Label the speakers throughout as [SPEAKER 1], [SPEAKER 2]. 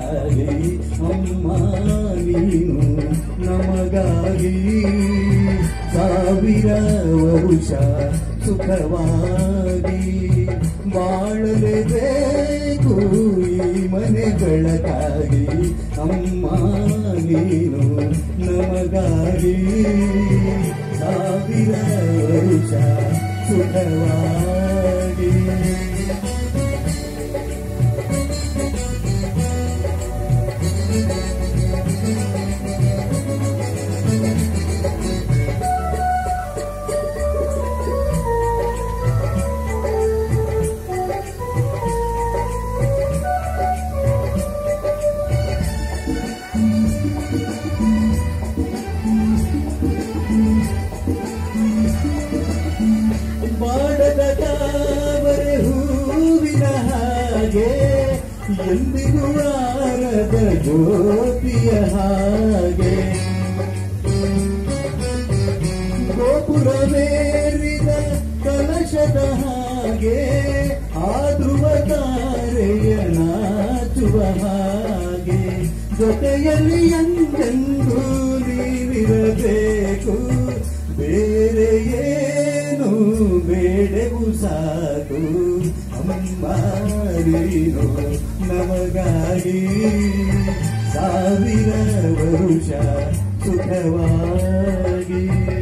[SPEAKER 1] ಬೆಳಕಾಗಿ ಅಮ್ಮ ನೀನು ನಮಗಾಗಿ ಸಾವಿರ ವರುಷ ಸುಖವಾಗಿ ಬಾಳಲೇಬೇಕು ಈ ಮನೆ ಬೆಳಕಾಗಿ ಅಮ್ಮ ನೀನು ನಮಗಾಗಿ ಸಾವಿರ ವರುಷ ಸುಖವಾಗಿ ಮಾಡದ ತಾವರೆ ಹೂವಿನ ಹಾಗೆ ಎಂದಿಗೂ ಆರದ ಜ್ಯೋತಿಯ ಹಾಗೆ ಗೋಪುರವೇರಿದ ಕಲಶದ ಹಾಗೆ ಆದುವ ತಾರೆಯ ನಾಚುವ ಹಾಗೆ ಜೊತೆಯಲ್ಲಿ ಎಂದೆಂದೂ ನೀವಿರಬೇಕು ಬೇರೆ ಏನು ಬೇಡವು ಸಾಕು ಅಮ್ಮ ನೀನು ನಮಗಾಗಿ ಸಾವಿರ ವರುಷ ಸುಖವಾಗಿ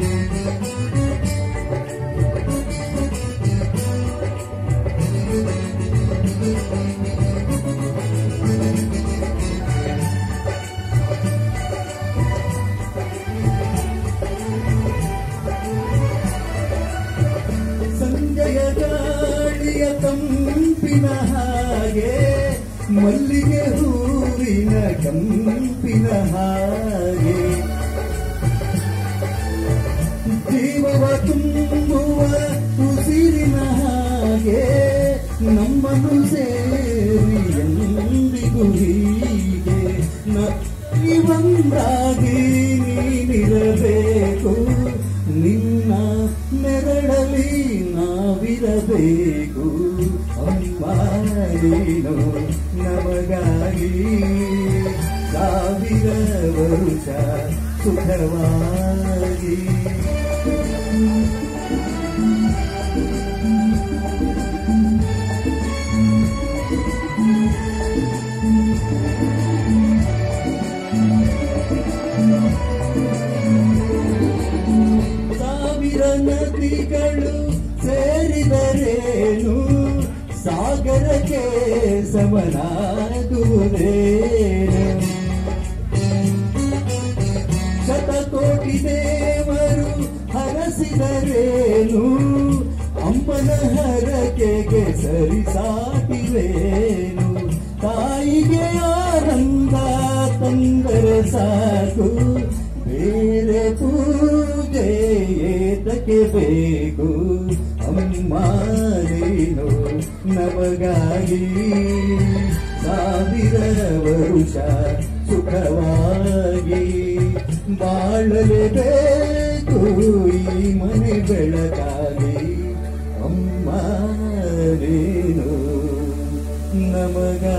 [SPEAKER 1] ಸಂಜಯ ಗಾಳಿಯ ತಂಪಿನ ಹಾಗೆ ಮಲ್ಲಿಗೆ ಹೂವಿನ ಕಂಪಿನ ಹಾಗೆ ಜೀವವ ತುಂಬುವ ಉಸಿರಿನ ಹಾಗೆ ನಮ್ಮನ್ನು ಸೇರಿ ಎಂದಿಗೂ ಹೀಗೆ ಒಂದಾಗಿ ನೀನಿರಬೇಕು ನಿನ್ನ ನೆರಳಲಿ ನಾವಿರಬೇಕು ಅಮ್ಮ ನೀನು ನಮಗಾಗಿ ಸಾವಿರ ವರುಷ ಸುಖವಾಗಿ ಸಾವಿರ ನದಿಗಳು ಸೇರಿದರೇನು ಸಾಗರಕ್ಕೆ ಸಮನಾಗುವುದೇನು ಶತಕೋಟಿ ದೇವರು ಹರಸಿದರೇನು ಅಮ್ಮನ ಹರಕೆಗೆ ಸರಿಸಾಟಿವೇನು ತಾಯಿಗೆ ಆನಂದ ತಂದರೆ ಸಾಕು ಬೇರೆ ಪೂಜೆ ಏತಕ್ಕೆ ಬೇಕು ಅಮ್ಮ ನೀನು ನಮಗಾಗಿ ಸಾವಿರ ವರುಷ ಸುಖವಾಗಿ ಬಾಳಲೇಬೇಕು ಈ ಮನೆ ಬೆಳಕಾಗಿ ಅಮ್ಮ ನೀನು ನಮಗಾಗಿ